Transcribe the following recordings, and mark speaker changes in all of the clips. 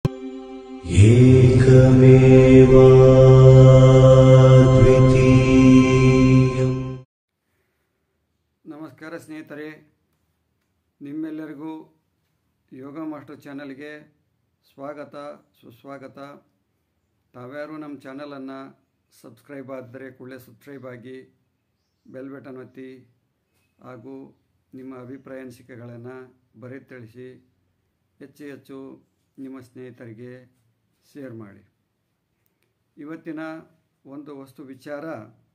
Speaker 1: एकमेवाद्वितीयम्
Speaker 2: ನಮಸ್ಕಾರ ಸ್ನೇಹಿತರೆ ನಿಮ್ಮೆಲ್ಲರಿಗೂ ಯೋಗ ಮಾಸ್ಟರ್ ಚಾನಲ್ಗೆ ಸ್ವಾಗತ ಸುಸ್ವಾಗತ ತಾವ್ಯಾರು ನಮ್ಮ ಚಾನಲನ್ನು ಸಬ್ಸ್ಕ್ರೈಬ್ ಆದರೆ ಕೂಡಲೇ ಸಬ್ಸ್ಕ್ರೈಬ್ ಆಗಿ ಬೆಲ್ ಬಟನ್ ಒತ್ತಿ ಹಾಗೂ ನಿಮ್ಮ ಅಭಿಪ್ರಾಯ ಅನಿಸಿಕೆಗಳನ್ನು ಬರೆದು ತಿಳಿಸಿ ಹೆಚ್ಚು ಹೆಚ್ಚು ನಿಮ್ಮ ಸ್ನೇಹಿತರಿಗೆ ಶೇರ್ ಮಾಡಿ ಇವತ್ತಿನ ಒಂದು ವಸ್ತು ವಿಚಾರ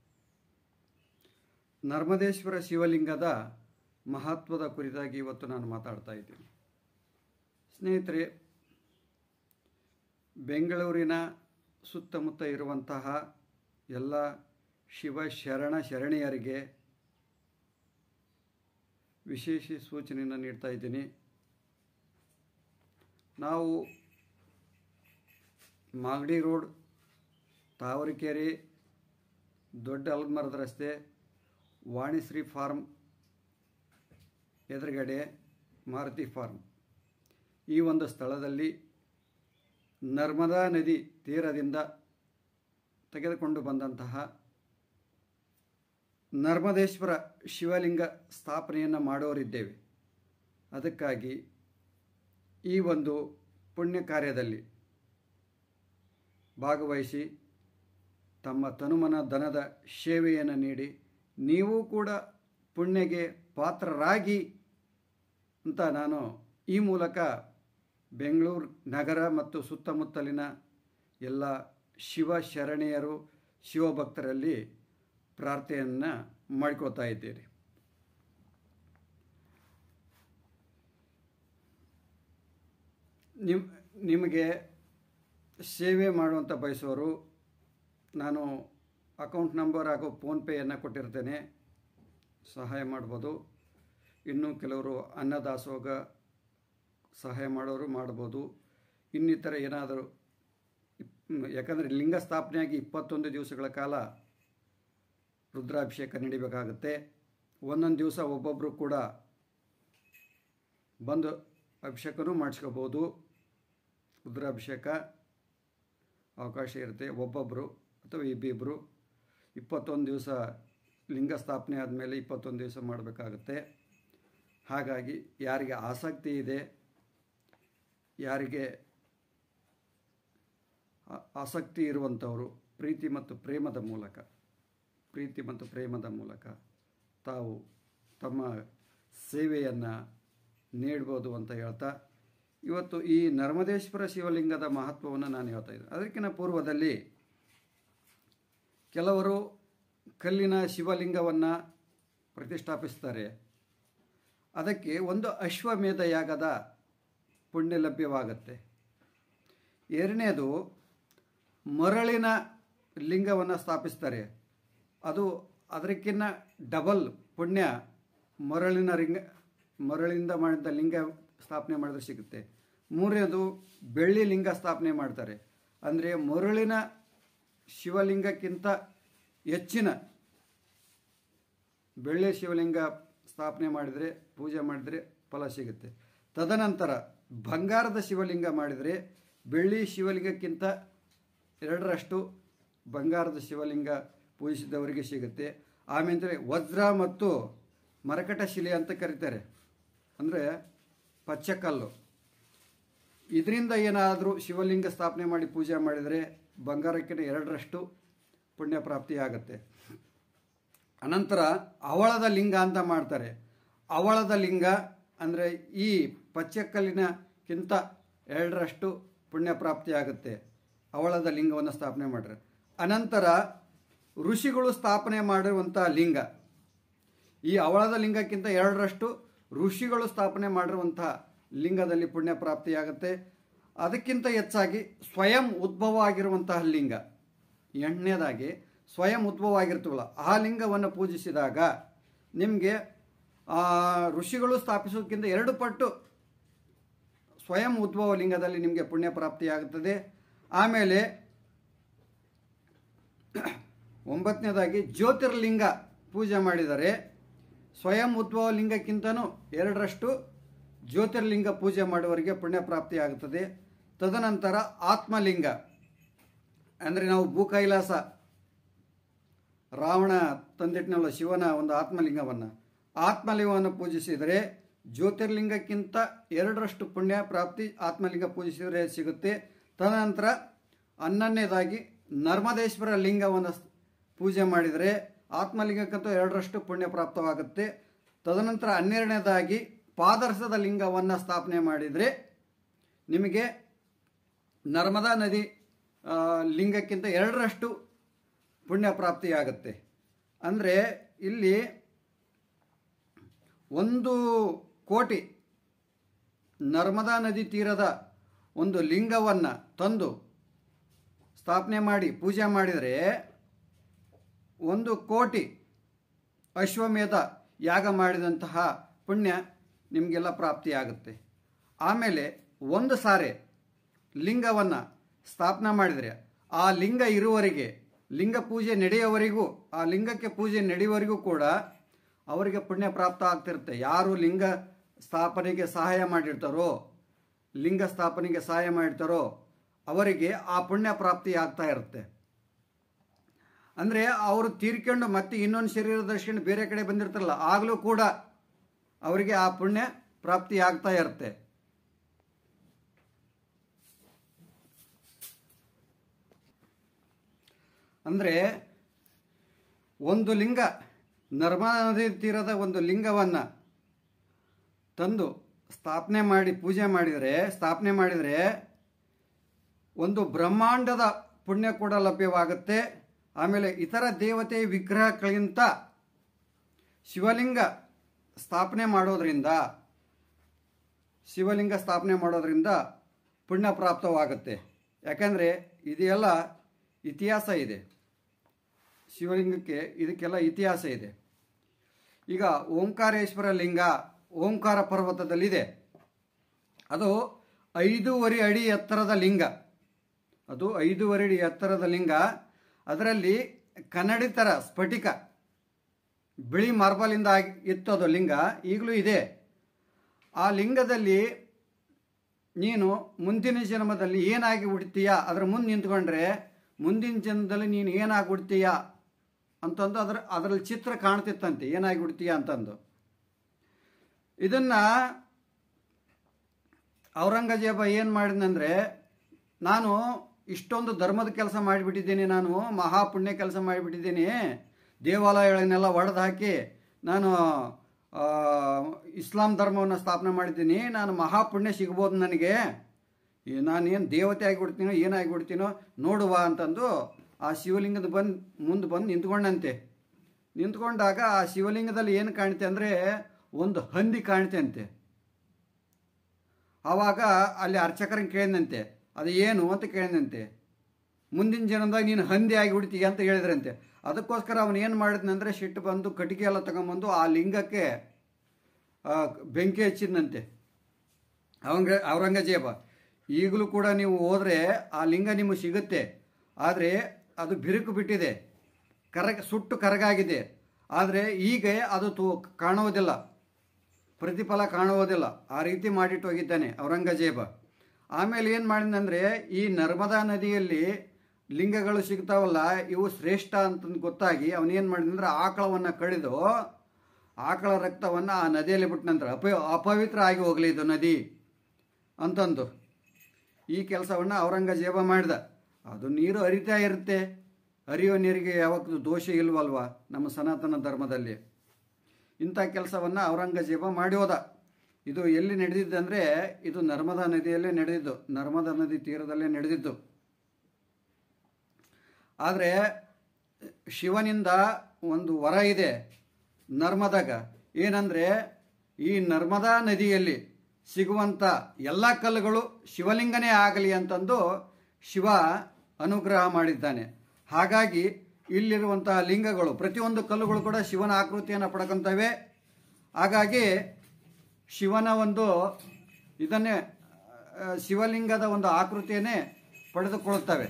Speaker 2: ನರ್ಮದೇಶ್ವರ ಶಿವಲಿಂಗದ ಮಹತ್ವದ ಕುರಿತಾಗಿ ಇವತ್ತು ನಾನು ಮಾತಾಡ್ತಾ ಇದ್ದೀನಿ ಸ್ನೇಹಿತರೆ ಬೆಂಗಳೂರಿನ ಸುತ್ತಮುತ್ತ ಇರುವಂತಹ ಎಲ್ಲ ಶಿವ ಶರಣ ಶರಣೆಯರಿಗೆ ವಿಶೇಷ ಸೂಚನೆಯನ್ನು ನೀಡ್ತಾ ಇದ್ದೀನಿ ನಾವು ಮಾಗಡಿ ರೋಡ್ ತಾವರೆಕೆರೆ ದೊಡ್ಡ ಅಲ್ಮರದ ರಸ್ತೆ ವಾಣಿಶ್ರೀ ಫಾರ್ಮ್ ಎದುರುಗಡೆ ಮಾರುತಿ ಫಾರ್ಮ್ ಈ ಒಂದು ಸ್ಥಳದಲ್ಲಿ ನರ್ಮದಾ ನದಿ ತೀರದಿಂದ ತೆಗೆದುಕೊಂಡು ಬಂದಂತಹ ನರ್ಮದೇಶ್ವರ ಶಿವಲಿಂಗ ಸ್ಥಾಪನೆಯನ್ನು ಮಾಡೋರಿದ್ದೇವೆ ಅದಕ್ಕಾಗಿ ಈ ಒಂದು ಪುಣ್ಯ ಕಾರ್ಯದಲ್ಲಿ ಭಾಗವಹಿಸಿ ತಮ್ಮ ತನುಮನ ಧನದ ಸೇವೆಯನ್ನು ನೀಡಿ ನೀವು ಕೂಡ ಪುಣ್ಯಗೆ ಪಾತ್ರರಾಗಿ ಅಂತ ನಾನು ಈ ಮೂಲಕ ಬೆಂಗಳೂರು ನಗರ ಮತ್ತು ಸುತ್ತಮುತ್ತಲಿನ ಎಲ್ಲ ಶಿವ ಶರಣೆಯರು ಶಿವಭಕ್ತರಲ್ಲಿ ಪ್ರಾರ್ಥನೆಯನ್ನು ಮಾಡ್ಕೋತಾ ಇದ್ದೇನೆ ನಿಮ್ ನಿಮಗೆ ಸೇವೆ ಮಾಡುವಂಥ ಬಯಸುವರು ನಾನು ಅಕೌಂಟ್ ನಂಬರ್ ಹಾಗೂ ಫೋನ್ಪೇಯನ್ನು ಕೊಟ್ಟಿರ್ತೇನೆ ಸಹಾಯ ಮಾಡ್ಬೋದು ಇನ್ನು ಕೆಲವರು ಅನ್ನದಾಸೋಗ ಸಹಾಯ ಮಾಡೋರು ಮಾಡ್ಬೋದು ಇನ್ನಿತರ ಏನಾದರೂ ಯಾಕಂದರೆ ಲಿಂಗ ಸ್ಥಾಪನೆಯಾಗಿ ಇಪ್ಪತ್ತೊಂದು ದಿವಸಗಳ ಕಾಲ ರುದ್ರಾಭಿಷೇಕ ನಡಿಬೇಕಾಗುತ್ತೆ ಒಂದೊಂದು ದಿವಸ ಒಬ್ಬೊಬ್ಬರು ಕೂಡ ಬಂದು ಅಭಿಷೇಕನೂ ಮಾಡಿಸ್ಕೋಬೋದು ರುದ್ರಾಭಿಷೇಕ ಅವಕಾಶ ಇರುತ್ತೆ ಒಬ್ಬೊಬ್ಬರು ಅಥವಾ ಇಬ್ಬಿಬ್ಬರು ಇಪ್ಪತ್ತೊಂದು ದಿವಸ ಲಿಂಗ ಸ್ಥಾಪನೆ ಆದಮೇಲೆ ಇಪ್ಪತ್ತೊಂದು ದಿವಸ ಮಾಡಬೇಕಾಗುತ್ತೆ ಹಾಗಾಗಿ ಯಾರಿಗೆ ಆಸಕ್ತಿ ಇದೆ ಯಾರಿಗೆ ಆ- ಆಸಕ್ತಿ ಇರುವಂಥವರು ಪ್ರೀತಿ ಮತ್ತು ಪ್ರೇಮದ ಮೂಲಕ ಪ್ರೀತಿ ಮತ್ತು ಪ್ರೇಮದ ಮೂಲಕ ತಾವು ತಮ್ಮ ಸೇವೆಯನ್ನು ನೀಡ್ಬೋದು ಅಂತ ಹೇಳ್ತಾ ಇವತ್ತು ಈ ನರ್ಮದೇಶ್ವರ ಶಿವಲಿಂಗದ ಮಹತ್ವವನ್ನು ನಾನು ಹೇಳ್ತಾ ಇದ್ದೀನಿ ಅದಕ್ಕಿಂತ ಪೂರ್ವದಲ್ಲಿ ಕೆಲವರು ಕಲ್ಲಿನ ಶಿವಲಿಂಗವನ್ನು ಪ್ರತಿಷ್ಠಾಪಿಸ್ತಾರೆ ಅದಕ್ಕೆ ಒಂದು ಅಶ್ವಮೇಧ ಯಾಗದ ಪುಣ್ಯ ಲಭ್ಯವಾಗುತ್ತೆ ಎರಡನೇದು ಮರಳಿನ ಲಿಂಗವನ್ನು ಸ್ಥಾಪಿಸ್ತಾರೆ ಅದು ಅದಕ್ಕಿಂತ ಡಬಲ್ ಪುಣ್ಯ ಮರಳಿನ ರಿಂಗ ಮರಳಿಂದ ಮಾಡಿದ ಲಿಂಗ ಸ್ಥಾಪನೆ ಮಾಡಿದ್ರೆ ಸಿಗುತ್ತೆ ಮೂರನೇದು ಬೆಳ್ಳಿ ಲಿಂಗ ಸ್ಥಾಪನೆ ಮಾಡ್ತಾರೆ ಅಂದರೆ ಮರಳಿನ ಶಿವಲಿಂಗಕ್ಕಿಂತ ಹೆಚ್ಚಿನ ಬೆಳ್ಳಿ ಶಿವಲಿಂಗ ಸ್ಥಾಪನೆ ಮಾಡಿದರೆ ಪೂಜೆ ಮಾಡಿದರೆ ಫಲ ಸಿಗುತ್ತೆ ತದನಂತರ ಬಂಗಾರದ ಶಿವಲಿಂಗ ಮಾಡಿದರೆ ಬೆಳ್ಳಿ ಶಿವಲಿಂಗಕ್ಕಿಂತ ಎರಡರಷ್ಟು ಬಂಗಾರದ ಶಿವಲಿಂಗ ಪೂಜಿಸಿದವರಿಗೆ ಸಿಗುತ್ತೆ ಆಮೇಲೆ ವಜ್ರ ಮತ್ತು ಮರಕಟ ಶಿಲೆ ಅಂತ ಕರೀತಾರೆ ಅಂದರೆ ಪಚ್ಚಕಲ್ಲು ಇದರಿಂದ ಏನಾದರೂ ಶಿವಲಿಂಗ ಸ್ಥಾಪನೆ ಮಾಡಿ ಪೂಜೆ ಮಾಡಿದರೆ ಬಂಗಾರಕ್ಕಿಂತ ಎರಡರಷ್ಟು ಪುಣ್ಯ ಪ್ರಾಪ್ತಿಯಾಗುತ್ತೆ ಅನಂತರ ಅವಳದ ಲಿಂಗ ಅಂತ ಮಾಡ್ತಾರೆ ಅವಳದ ಲಿಂಗ ಅಂದರೆ ಈ ಪಚ್ಚಕಲ್ಲಿನಕ್ಕಿಂತ ಎರಡರಷ್ಟು ಪುಣ್ಯ ಪ್ರಾಪ್ತಿಯಾಗುತ್ತೆ ಅವಳದ ಲಿಂಗವನ್ನು ಸ್ಥಾಪನೆ ಮಾಡ್ರೆ ಅನಂತರ ಋಷಿಗಳು ಸ್ಥಾಪನೆ ಮಾಡಿರುವಂಥ ಲಿಂಗ ಈ ಅವಳದ ಲಿಂಗಕ್ಕಿಂತ ಎರಡರಷ್ಟು ಋಷಿಗಳು ಸ್ಥಾಪನೆ ಮಾಡಿರುವಂಥ ಲಿಂಗದಲ್ಲಿ ಪುಣ್ಯ ಪ್ರಾಪ್ತಿಯಾಗುತ್ತೆ ಅದಕ್ಕಿಂತ ಹೆಚ್ಚಾಗಿ ಸ್ವಯಂ ಉದ್ಭವ ಆಗಿರುವಂತಹ ಲಿಂಗ ಎಂಟನೇದಾಗಿ ಸ್ವಯಂ ಉದ್ಭವ ಆಗಿರ್ತೀವಲ್ಲ ಆ ಲಿಂಗವನ್ನು ಪೂಜಿಸಿದಾಗ ನಿಮಗೆ ಋಷಿಗಳು ಸ್ಥಾಪಿಸೋದಕ್ಕಿಂತ ಎರಡು ಪಟ್ಟು ಸ್ವಯಂ ಉದ್ಭವ ಲಿಂಗದಲ್ಲಿ ನಿಮಗೆ ಪುಣ್ಯ ಪ್ರಾಪ್ತಿಯಾಗುತ್ತದೆ ಆಮೇಲೆ ಒಂಬತ್ತನೇದಾಗಿ ಜ್ಯೋತಿರ್ಲಿಂಗ ಪೂಜೆ ಮಾಡಿದರೆ ಸ್ವಯಂ ಉದ್ಭವ ಲಿಂಗಕ್ಕಿಂತನೂ ಎರಡರಷ್ಟು ಜ್ಯೋತಿರ್ಲಿಂಗ ಪೂಜೆ ಮಾಡುವವರಿಗೆ ಪುಣ್ಯ ಪ್ರಾಪ್ತಿಯಾಗುತ್ತದೆ ತದನಂತರ ಆತ್ಮಲಿಂಗ ಅಂದರೆ ನಾವು ಭೂಕೈಲಾಸ ರಾವಣ ತಂದಿಟ್ಟಿನಲ್ಲ ಶಿವನ ಒಂದು ಆತ್ಮಲಿಂಗವನ್ನು ಆತ್ಮಲಿಂಗವನ್ನು ಪೂಜಿಸಿದರೆ ಜ್ಯೋತಿರ್ಲಿಂಗಕ್ಕಿಂತ ಎರಡರಷ್ಟು ಪುಣ್ಯ ಪ್ರಾಪ್ತಿ ಆತ್ಮಲಿಂಗ ಪೂಜಿಸಿದರೆ ಸಿಗುತ್ತೆ ತದನಂತರ ಹನ್ನೊಂದನೇದಾಗಿ ನರ್ಮದೇಶ್ವರ ಲಿಂಗವನ್ನು ಸ್- ಪೂಜೆ ಮಾಡಿದರೆ ಆತ್ಮಲಿಂಗಕ್ಕಿಂತ ಎರಡರಷ್ಟು ಪುಣ್ಯ ಪ್ರಾಪ್ತವಾಗುತ್ತೆ ತದನಂತರ ಹನ್ನೆರಡನೇದಾಗಿ ಪಾದರಸದ ಲಿಂಗವನ್ನು ಸ್ಥಾಪನೆ ಮಾಡಿದರೆ ನಿಮಗೆ ನರ್ಮದಾ ನದಿ ಆ, ಲಿಂಗಕ್ಕಿಂತ ಎರಡರಷ್ಟು ಪುಣ್ಯ ಪ್ರಾಪ್ತಿಯಾಗುತ್ತೆ ಅಂದರೆ ಇಲ್ಲಿ ಒಂದು ಕೋಟಿ ನರ್ಮದಾ ನದಿ ತೀರದ ಒಂದು ಲಿಂಗವನ್ನು ತಂದು ಸ್ಥಾಪನೆ ಮಾಡಿ ಪೂಜೆ ಮಾಡಿದರೆ ಒಂದು ಕೋಟಿ ಅಶ್ವಮೇಧ ಯಾಗ ಮಾಡಿದಂತಹ ಪುಣ್ಯ ನಿಮಗೆಲ್ಲ ಪ್ರಾಪ್ತಿಯಾಗುತ್ತೆ ಆಮೇಲೆ ಒಂದು ಸಾರೆ ಲಿಂಗವನ್ನು ಸ್ಥಾಪನೆ ಮಾಡಿದರೆ ಆ ಲಿಂಗ ಇರುವವರೆಗೆ ಲಿಂಗ ಪೂಜೆ ನಡೆಯುವವರೆಗೂ ಆ ಲಿಂಗಕ್ಕೆ ಪೂಜೆ ನಡೆಯುವವರೆಗೂ ಕೂಡ ಅವರಿಗೆ ಪುಣ್ಯ ಪ್ರಾಪ್ತ ಆಗ್ತಿರುತ್ತೆ ಯಾರು ಲಿಂಗ ಸ್ಥಾಪನೆಗೆ ಸಹಾಯ ಮಾಡಿರ್ತಾರೋ ಲಿಂಗ ಸ್ಥಾಪನೆಗೆ ಸಹಾಯ ಮಾಡಿರ್ತಾರೋ ಅವರಿಗೆ ಆ ಪುಣ್ಯ ಪ್ರಾಪ್ತಿ ಆಗ್ತಾ ಇರುತ್ತೆ ಅಂದರೆ ಅವರು ತೀರ್ಕೊಂಡು ಮತ್ತೆ ಇನ್ನೊಂದು ಶರೀರ ದರ್ಶನ ಬೇರೆ ಕಡೆ ಬಂದಿರ್ತಾರಲ್ಲ ಆಗಲೂ ಕೂಡ ಅವರಿಗೆ ಆ ಪುಣ್ಯ ಪ್ರಾಪ್ತಿ ಆಗ್ತಾ ಇರುತ್ತೆ ಅಂದರೆ ಒಂದು ಲಿಂಗ ನರ್ಮದಾ ನದಿ ತೀರದ ಒಂದು ಲಿಂಗವನ್ನು ತಂದು ಸ್ಥಾಪನೆ ಮಾಡಿ ಪೂಜೆ ಮಾಡಿದರೆ ಸ್ಥಾಪನೆ ಮಾಡಿದರೆ ಒಂದು ಬ್ರಹ್ಮಾಂಡದ ಪುಣ್ಯ ಕೂಡ ಲಭ್ಯವಾಗುತ್ತೆ ಆಮೇಲೆ ಇತರ ದೇವತೆ ವಿಗ್ರಹಗಳಿಗಿಂತ ಶಿವಲಿಂಗ ಸ್ಥಾಪನೆ ಮಾಡೋದ್ರಿಂದ ಶಿವಲಿಂಗ ಸ್ಥಾಪನೆ ಮಾಡೋದ್ರಿಂದ ಪುಣ್ಯ ಪ್ರಾಪ್ತವಾಗುತ್ತೆ ಯಾಕಂದರೆ ಇದೆಲ್ಲ ಇತಿಹಾಸ ಇದೆ ಶಿವಲಿಂಗಕ್ಕೆ ಇದಕ್ಕೆಲ್ಲ ಇತಿಹಾಸ ಇದೆ ಈಗ ಓಂಕಾರೇಶ್ವರ ಲಿಂಗ ಓಂಕಾರ ಪರ್ವತದಲ್ಲಿದೆ ಅದು ಐದೂವರೆ ಅಡಿ ಎತ್ತರದ ಲಿಂಗ ಅದು ಐದೂವರೆ ಅಡಿ ಎತ್ತರದ ಲಿಂಗ ಅದರಲ್ಲಿ ಕನ್ನಡಿ ಥರ ಸ್ಫಟಿಕ ಬಿಳಿ ಮಾರ್ಬಲಿಂದ ಆಗಿ ಇತ್ತು ಅದು ಲಿಂಗ ಈಗಲೂ ಇದೆ ಆ ಲಿಂಗದಲ್ಲಿ ನೀನು ಮುಂದಿನ ಜನ್ಮದಲ್ಲಿ ಏನಾಗಿ ಹುಡ್ತೀಯಾ ಅದರ ಮುಂದೆ ನಿಂತ್ಕೊಂಡ್ರೆ ಮುಂದಿನ ಜನ್ಮದಲ್ಲಿ ನೀನು ಏನಾಗಿ ಹುಡ್ತೀಯಾ ಅಂತಂದು ಅದರ ಅದರಲ್ಲಿ ಚಿತ್ರ ಕಾಣ್ತಿತ್ತಂತೆ ಏನಾಗಿ ಹುಡ್ತೀಯಾ ಅಂತಂದು ಇದನ್ನ ಔರಂಗಜೇಬ ಏನು ಮಾಡಿದಂದ್ರೆ ನಾನು ಇಷ್ಟೊಂದು ಧರ್ಮದ ಕೆಲಸ ಮಾಡಿಬಿಟ್ಟಿದ್ದೀನಿ ನಾನು ಮಹಾಪುಣ್ಯ ಕೆಲಸ ಮಾಡಿಬಿಟ್ಟಿದ್ದೀನಿ ದೇವಾಲಯಗಳನ್ನೆಲ್ಲ ಒಡೆದು ಹಾಕಿ ನಾನು ಆ, ಇಸ್ಲಾಂ ಧರ್ಮವನ್ನು ಸ್ಥಾಪನೆ ಮಾಡಿದ್ದೀನಿ ನಾನು ಮಹಾಪುಣ್ಯ ಸಿಗ್ಬೋದು ನನಗೆ ಈ ನಾನೇನು ದೇವತೆ ಆಗಿಬಿಡ್ತೀನೋ ಏನಾಗಿಬಿಡ್ತೀನೋ ನೋಡುವ ಅಂತಂದು ಆ ಶಿವಲಿಂಗದ ಬಂದು ಮುಂದೆ ಬಂದು ನಿಂತ್ಕೊಂಡಂತೆ ನಿಂತ್ಕೊಂಡಾಗ ಆ ಶಿವಲಿಂಗದಲ್ಲಿ ಏನು ಕಾಣುತ್ತೆ ಅಂದರೆ ಒಂದು ಹಂದಿ ಕಾಣುತ್ತೆ ಅಂತೆ ಆವಾಗ ಅಲ್ಲಿ ಅರ್ಚಕರನ್ನ ಕೇಳಿದಂತೆ ಅದು ಏನು ಅಂತ ಕೇಳಿದಂತೆ ಮುಂದಿನ ಜನ್ಮದಾಗ ನೀನು ಹಂದಿ ಆಗಿಬಿಡ್ತೀಯ ಅಂತ ಹೇಳಿದ್ರಂತೆ ಅದಕ್ಕೋಸ್ಕರ ಅವನು ಏನು ಮಾಡಿದ್ನಂದ್ರೆ ಸಿಟ್ಟು ಬಂದು ಕಟ್ಟಿಗೆ ಎಲ್ಲ ತಗೊಂಬಂದು ಆ ಲಿಂಗಕ್ಕೆ ಆ, ಬೆಂಕಿ ಹಚ್ಚಿದ್ನಂತೆ ಅವಂಗ ಔರಂಗಜೇಬ ಈಗಲೂ ಕೂಡ ನೀವು ಹೋದರೆ ಆ ಲಿಂಗ ನಿಮಗೆ ಸಿಗುತ್ತೆ ಆದರೆ ಅದು ಬಿರುಕು ಬಿಟ್ಟಿದೆ ಕರಗ ಸುಟ್ಟು ಕರಗಾಗಿದೆ ಆದರೆ ಈಗ ಅದು ತೂ ಕಾಣುವುದಿಲ್ಲ ಪ್ರತಿಫಲ ಕಾಣುವುದಿಲ್ಲ ಆ ರೀತಿ ಮಾಡಿಟ್ಟು ಹೋಗಿದ್ದಾನೆ ಔರಂಗಜೇಬ ಆಮೇಲೆ ಏನು ಮಾಡಿದಂದ್ರೆ ಈ ನರ್ಮದಾ ನದಿಯಲ್ಲಿ ಲಿಂಗಗಳು ಸಿಗ್ತಾವಲ್ಲ ಇವು ಶ್ರೇಷ್ಠ ಅಂತಂದು ಗೊತ್ತಾಗಿ ಅವನೇನು ಮಾಡಿದಂದ್ರೆ ಆಕಳವನ್ನು ಕಡಿದು ಆಕಳ ರಕ್ತವನ್ನು ಆ ನದಿಯಲ್ಲಿ ಬಿಟ್ಟ ನಂತರ ಅಪ ಅಪವಿತ್ರ ಆಗಿ ಹೋಗಲಿ ಇದು ನದಿ ಅಂತಂದು ಈ ಕೆಲಸವನ್ನು ಔರಂಗಜೇಬ ಮಾಡಿದ ಅದು ನೀರು ಹರಿತಾ ಇರುತ್ತೆ ಹರಿಯೋ ನೀರಿಗೆ ಯಾವತ್ತೂ ದೋಷ ಇಲ್ವಲ್ವಾ ನಮ್ಮ ಸನಾತನ ಧರ್ಮದಲ್ಲಿ ಇಂಥ ಕೆಲಸವನ್ನು ಔರಂಗಜೇಬ ಮಾಡಿ ಹೋದ ಇದು ಎಲ್ಲಿ ನಡೆದಿದ್ದಂದರೆ ಇದು ನರ್ಮದಾ ನದಿಯಲ್ಲೇ ನಡೆದಿದ್ದು ನರ್ಮದಾ ನದಿ ತೀರದಲ್ಲೇ ನಡೆದಿದ್ದು ಆದರೆ ಶಿವನಿಂದ ಒಂದು ವರ ಇದೆ ನರ್ಮದಾಗ ಏನಂದರೆ ಈ ನರ್ಮದಾ ನದಿಯಲ್ಲಿ ಸಿಗುವಂಥ ಎಲ್ಲ ಕಲ್ಲುಗಳು ಶಿವಲಿಂಗನೇ ಆಗಲಿ ಅಂತಂದು ಶಿವ ಅನುಗ್ರಹ ಮಾಡಿದ್ದಾನೆ ಹಾಗಾಗಿ ಇಲ್ಲಿರುವಂತಹ ಲಿಂಗಗಳು ಪ್ರತಿಯೊಂದು ಕಲ್ಲುಗಳು ಕೂಡ ಶಿವನ ಆಕೃತಿಯನ್ನು ಪಡ್ಕೊಂತವೆ ಹಾಗಾಗಿ ಶಿವನ ಒಂದು ಇದನ್ನೇ ಆ, ಶಿವಲಿಂಗದ ಒಂದು ಆಕೃತಿಯನ್ನೇ ಪಡೆದುಕೊಳ್ಳುತ್ತವೆ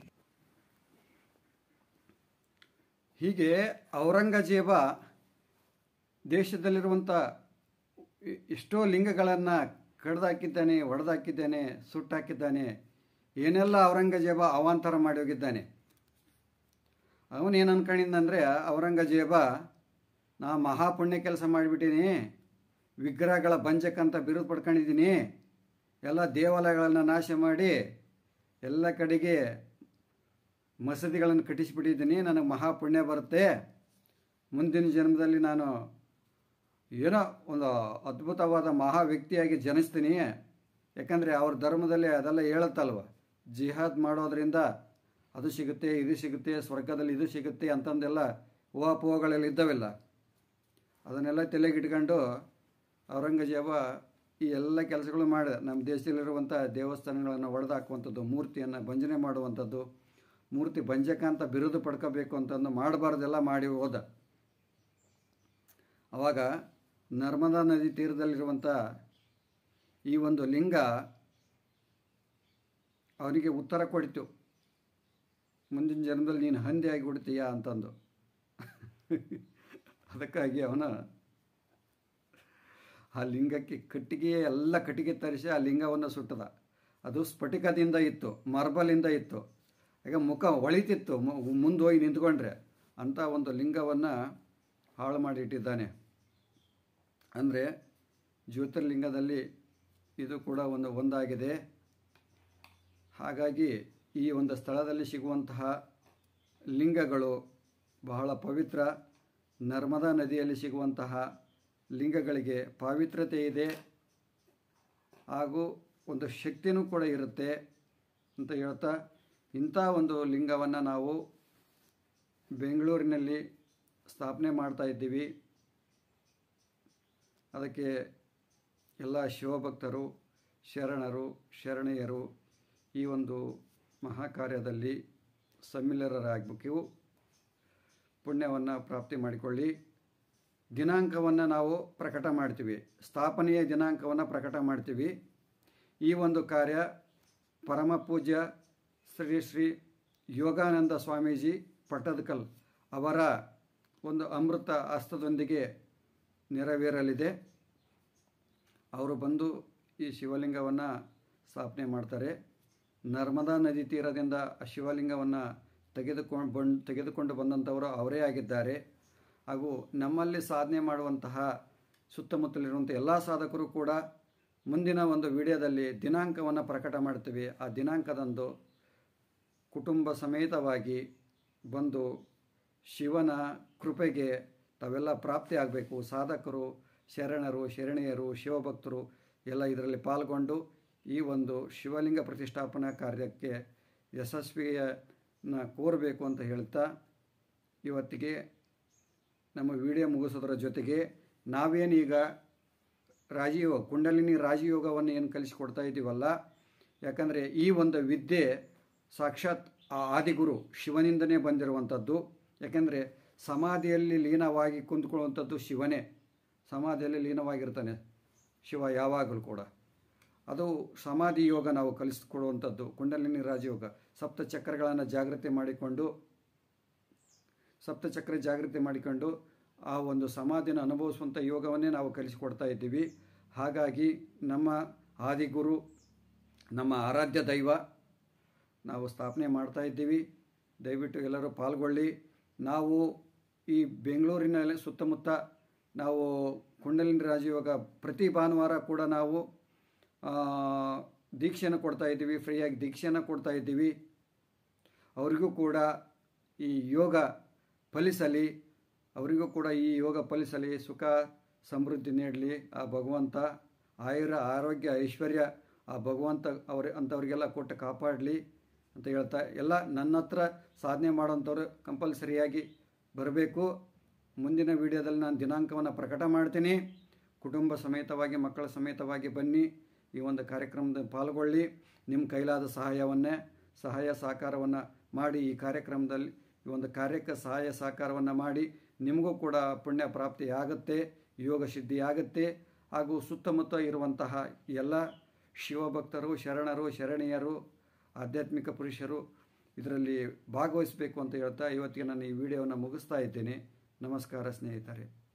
Speaker 2: ಹೀಗೆ ಔರಂಗಜೇಬ ದೇಶದಲ್ಲಿರುವಂಥ ಎಷ್ಟೋ ಲಿಂಗಗಳನ್ನು ಕಡ್ದಾಕಿದ್ದಾನೆ ಒಡೆದಾಕಿದ್ದಾನೆ ಸುಟ್ಟಾಕಿದ್ದಾನೆ ಏನೆಲ್ಲ ಔರಂಗಜೇಬ ಅವಾಂತರ ಮಾಡಿ ಹೋಗಿದ್ದಾನೆ ಅವನೇನು ಅನ್ಕೊಂಡಿದ್ದಂದರೆ ಔರಂಗಜೇಬ ನಾ ಮಹಾಪುಣ್ಯ ಕೆಲಸ ಮಾಡಿಬಿಟ್ಟೀನಿ ವಿಗ್ರಹಗಳ ಬಂಜಕ್ಕಂತ ಬಿರುದು ಪಡ್ಕೊಂಡಿದ್ದೀನಿ ಎಲ್ಲ ದೇವಾಲಯಗಳನ್ನು ನಾಶ ಮಾಡಿ ಎಲ್ಲ ಕಡೆಗೆ ಮಸೀದಿಗಳನ್ನು ಕಟ್ಟಿಸಿಬಿಟ್ಟಿದ್ದೀನಿ ನನಗೆ ಮಹಾಪುಣ್ಯ ಬರುತ್ತೆ ಮುಂದಿನ ಜನ್ಮದಲ್ಲಿ ನಾನು ಏನೋ ಒಂದು ಅದ್ಭುತವಾದ ಮಹಾ ವ್ಯಕ್ತಿಯಾಗಿ ಜನಿಸ್ತೀನಿ ಯಾಕಂದರೆ ಅವ್ರ ಧರ್ಮದಲ್ಲಿ ಅದೆಲ್ಲ ಹೇಳುತ್ತಲ್ವ ಜಿಹಾದ್ ಮಾಡೋದ್ರಿಂದ ಅದು ಸಿಗುತ್ತೆ ಇದು ಸಿಗುತ್ತೆ ಸ್ವರ್ಗದಲ್ಲಿ ಇದು ಸಿಗುತ್ತೆ ಅಂತಂದೆಲ್ಲ ಊಹಾಪೋಹಗಳೆಲ್ಲ ಇದ್ದಾವೆಲ್ಲ ಅದನ್ನೆಲ್ಲ ತಲೆಗಿಟ್ಕೊಂಡು ಔರಂಗಜೇಬ ಈ ಎಲ್ಲ ಕೆಲಸಗಳು ಮಾಡಿದ ನಮ್ಮ ದೇಶದಲ್ಲಿರುವಂಥ ದೇವಸ್ಥಾನಗಳನ್ನು ಒಡೆದಾಕುವಂಥದ್ದು ಮೂರ್ತಿಯನ್ನು ಭಂಜನೆ ಮಾಡುವಂಥದ್ದು ಮೂರ್ತಿ ಭಂಜಕ ಅಂತ ಬಿರುದು ಪಡ್ಕೋಬೇಕು ಅಂತಂದು ಮಾಡಬಾರ್ದೆಲ್ಲ ಮಾಡಿ ಹೋದ ಆವಾಗ ನರ್ಮದಾ ನದಿ ತೀರದಲ್ಲಿರುವಂಥ ಈ ಒಂದು ಲಿಂಗ ಅವನಿಗೆ ಉತ್ತರ ಕೊಡಿತು ಮುಂದಿನ ಜನ್ಮದಲ್ಲಿ ನೀನು ಹಂದಿ ಆಗಿ ಬಿಡ್ತೀಯಾ ಅಂತಂದು ಅದಕ್ಕಾಗಿ ಅವನ ಆ ಲಿಂಗಕ್ಕೆ ಕಟ್ಟಿಗೆ ಎಲ್ಲ ಕಟ್ಟಿಗೆ ತರಿಸಿ ಆ ಲಿಂಗವನ್ನು ಸುಟ್ಟದ ಅದು ಸ್ಫಟಿಕದಿಂದ ಇತ್ತು ಮಾರ್ಬಲಿಂದ ಇತ್ತು ಈಗ ಮುಖ ಹೊಳಿತಿತ್ತು ಮುಂದೆ ಹೋಗಿ ನಿಂತ್ಕೊಂಡ್ರೆ ಅಂಥ ಒಂದು ಲಿಂಗವನ್ನು ಹಾಳು ಮಾಡಿ ಇಟ್ಟಿದ್ದಾನೆ ಅಂದರೆ ಜ್ಯೋತಿರ್ಲಿಂಗದಲ್ಲಿ ಇದು ಕೂಡ ಒಂದು ಒಂದಾಗಿದೆ ಹಾಗಾಗಿ ಈ ಒಂದು ಸ್ಥಳದಲ್ಲಿ ಸಿಗುವಂತಹ ಲಿಂಗಗಳು ಬಹಳ ಪವಿತ್ರ ನರ್ಮದಾ ನದಿಯಲ್ಲಿ ಸಿಗುವಂತಹ ಲಿಂಗಗಳಿಗೆ ಪಾವಿತ್ರತೆ ಇದೆ ಹಾಗೂ ಒಂದು ಶಕ್ತಿನೂ ಕೂಡ ಇರುತ್ತೆ ಅಂತ ಹೇಳ್ತಾ ಇಂಥ ಒಂದು ಲಿಂಗವನ್ನು ನಾವು ಬೆಂಗಳೂರಿನಲ್ಲಿ ಸ್ಥಾಪನೆ ಮಾಡ್ತಾ ಇದ್ದೀವಿ ಅದಕ್ಕೆ ಎಲ್ಲ ಶಿವಭಕ್ತರು ಶರಣರು ಶರಣೆಯರು ಈ ಒಂದು ಮಹಾಕಾರ್ಯದಲ್ಲಿ ಸಮ್ಮಿಲರಾಗಬೇಕು ಪುಣ್ಯವನ್ನು ಪ್ರಾಪ್ತಿ ಮಾಡಿಕೊಳ್ಳಿ ದಿನಾಂಕವನ್ನು ನಾವು ಪ್ರಕಟ ಮಾಡ್ತೀವಿ ಸ್ಥಾಪನೆಯ ದಿನಾಂಕವನ್ನು ಪ್ರಕಟ ಮಾಡ್ತೀವಿ ಈ ಒಂದು ಕಾರ್ಯ ಪರಮ ಪೂಜ್ಯ ಶ್ರೀ ಶ್ರೀ ಯೋಗಾನಂದ ಸ್ವಾಮೀಜಿ ಪಟ್ಟದಕಲ್ ಅವರ ಒಂದು ಅಮೃತ ಹಸ್ತದೊಂದಿಗೆ ನೆರವೇರಲಿದೆ ಅವರು ಬಂದು ಈ ಶಿವಲಿಂಗವನ್ನು ಸ್ಥಾಪನೆ ಮಾಡ್ತಾರೆ ನರ್ಮದಾ ನದಿ ತೀರದಿಂದ ಆ ಶಿವಲಿಂಗವನ್ನು ತೆಗೆದುಕೊಂಡು ಬಂದು ತೆಗೆದುಕೊಂಡು ಬಂದಂಥವರು ಅವರೇ ಆಗಿದ್ದಾರೆ ಹಾಗೂ ನಮ್ಮಲ್ಲಿ ಸಾಧನೆ ಮಾಡುವಂತಹ ಸುತ್ತಮುತ್ತಲಿರುವಂಥ ಎಲ್ಲ ಸಾಧಕರು ಕೂಡ ಮುಂದಿನ ಒಂದು ವಿಡಿಯೋದಲ್ಲಿ ದಿನಾಂಕವನ್ನು ಪ್ರಕಟ ಮಾಡ್ತೀವಿ ಆ ದಿನಾಂಕದಂದು ಕುಟುಂಬ ಸಮೇತವಾಗಿ ಬಂದು ಶಿವನ ಕೃಪೆಗೆ ತಾವೆಲ್ಲ ಪ್ರಾಪ್ತಿ ಆಗಬೇಕು ಸಾಧಕರು ಶರಣರು ಶರಣೆಯರು ಶಿವಭಕ್ತರು ಎಲ್ಲ ಇದರಲ್ಲಿ ಪಾಲ್ಗೊಂಡು ಈ ಒಂದು ಶಿವಲಿಂಗ ಪ್ರತಿಷ್ಠಾಪನಾ ಕಾರ್ಯಕ್ಕೆ ಯಶಸ್ವಿಯನ್ನ ಕೋರಬೇಕು ಅಂತ ಹೇಳ್ತಾ ಇವತ್ತಿಗೆ ನಮ್ಮ ವಿಡಿಯೋ ಮುಗಿಸೋದರ ಜೊತೆಗೆ ನಾವೇನೀಗ ರಾಜಯೋಗ ಕುಂಡಲಿನಿ ರಾಜಯೋಗವನ್ನು ಏನು ಕಲಿಸಿಕೊಡ್ತಾ ಇದ್ದೀವಲ್ಲ ಯಾಕಂದರೆ ಈ ಒಂದು ವಿದ್ಯೆ ಸಾಕ್ಷಾತ್ ಆ ಆದಿಗುರು ಶಿವನಿಂದನೇ ಬಂದಿರುವಂಥದ್ದು ಯಾಕೆಂದರೆ ಸಮಾಧಿಯಲ್ಲಿ ಲೀನವಾಗಿ ಕುಂತ್ಕೊಳ್ಳುವಂಥದ್ದು ಶಿವನೇ ಸಮಾಧಿಯಲ್ಲಿ ಲೀನವಾಗಿರ್ತಾನೆ ಶಿವ ಯಾವಾಗಲೂ ಕೂಡ ಅದು ಸಮಾಧಿ ಯೋಗ ನಾವು ಕಲಿಸ್ಕೊಡುವಂಥದ್ದು ಕುಂಡಲಿನಿ ರಾಜಯೋಗ ಸಪ್ತ ಚಕ್ರಗಳನ್ನು ಜಾಗೃತಿ ಮಾಡಿಕೊಂಡು ಸಪ್ತಚಕ್ರ ಜಾಗೃತಿ ಮಾಡಿಕೊಂಡು ಆ ಒಂದು ಸಮಾಧಿನ ಅನುಭವಿಸುವಂಥ ಯೋಗವನ್ನೇ ನಾವು ಕಲಿಸಿಕೊಡ್ತಾ ಇದ್ದೀವಿ ಹಾಗಾಗಿ ನಮ್ಮ ಆದಿಗುರು ನಮ್ಮ ಆರಾಧ್ಯ ದೈವ ನಾವು ಸ್ಥಾಪನೆ ಮಾಡ್ತಾ ಇದ್ದೀವಿ ದಯವಿಟ್ಟು ಎಲ್ಲರೂ ಪಾಲ್ಗೊಳ್ಳಿ ನಾವು ಈ ಬೆಂಗಳೂರಿನಲ್ಲಿ ಸುತ್ತಮುತ್ತ ನಾವು ಕುಂಡಲಿನಿ ರಾಜಯೋಗ ಪ್ರತಿ ಭಾನುವಾರ ಕೂಡ ನಾವು ದೀಕ್ಷೆಯನ್ನು ಕೊಡ್ತಾ ಇದ್ದೀವಿ ಫ್ರೀಯಾಗಿ ದೀಕ್ಷೆಯನ್ನು ಕೊಡ್ತಾ ಇದ್ದೀವಿ ಅವರಿಗೂ ಕೂಡ ಈ ಯೋಗ ಫಲಿಸಲಿ ಅವರಿಗೂ ಕೂಡ ಈ ಯೋಗ ಫಲಿಸಲಿ ಸುಖ ಸಮೃದ್ಧಿ ನೀಡಲಿ ಆ ಭಗವಂತ ಆಯುರ ಆರೋಗ್ಯ ಐಶ್ವರ್ಯ ಆ ಭಗವಂತ ಅವ್ರ ಅಂಥವ್ರಿಗೆಲ್ಲ ಕೊಟ್ಟು ಕಾಪಾಡಲಿ ಅಂತ ಹೇಳ್ತಾ ಎಲ್ಲ ನನ್ನ ಹತ್ರ ಸಾಧನೆ ಮಾಡೋಂಥವ್ರು ಕಂಪಲ್ಸರಿಯಾಗಿ ಬರಬೇಕು ಮುಂದಿನ ವಿಡಿಯೋದಲ್ಲಿ ನಾನು ದಿನಾಂಕವನ್ನು ಪ್ರಕಟ ಮಾಡ್ತೀನಿ ಕುಟುಂಬ ಸಮೇತವಾಗಿ ಮಕ್ಕಳ ಸಮೇತವಾಗಿ ಬನ್ನಿ ಈ ಒಂದು ಕಾರ್ಯಕ್ರಮದಲ್ಲಿ ಪಾಲ್ಗೊಳ್ಳಿ ನಿಮ್ಮ ಕೈಲಾದ ಸಹಾಯವನ್ನೇ ಸಹಾಯ ಸಹಕಾರವನ್ನು ಮಾಡಿ ಈ ಕಾರ್ಯಕ್ರಮದಲ್ಲಿ ಈ ಒಂದು ಕಾರ್ಯಕ್ಕೆ ಸಹಾಯ ಸಹಕಾರವನ್ನು ಮಾಡಿ ನಿಮಗೂ ಕೂಡ ಪುಣ್ಯ ಪ್ರಾಪ್ತಿ ಆಗುತ್ತೆ ಯೋಗ ಸಿದ್ಧಿ ಆಗುತ್ತೆ ಹಾಗೂ ಸುತ್ತಮುತ್ತ ಇರುವಂತಹ ಎಲ್ಲ ಶಿವಭಕ್ತರು ಶರಣರು ಶರಣೀಯರು ಆಧ್ಯಾತ್ಮಿಕ ಪುರುಷರು ಇದರಲ್ಲಿ ಭಾಗವಹಿಸಬೇಕು ಅಂತ ಹೇಳ್ತಾ ಇವತ್ತಿಗೆ ನಾನು ಈ ವಿಡಿಯೋವನ್ನು ಮುಗಿಸ್ತಾ ಇದ್ದೇನೆ ನಮಸ್ಕಾರ ಸ್ನೇಹಿತರೆ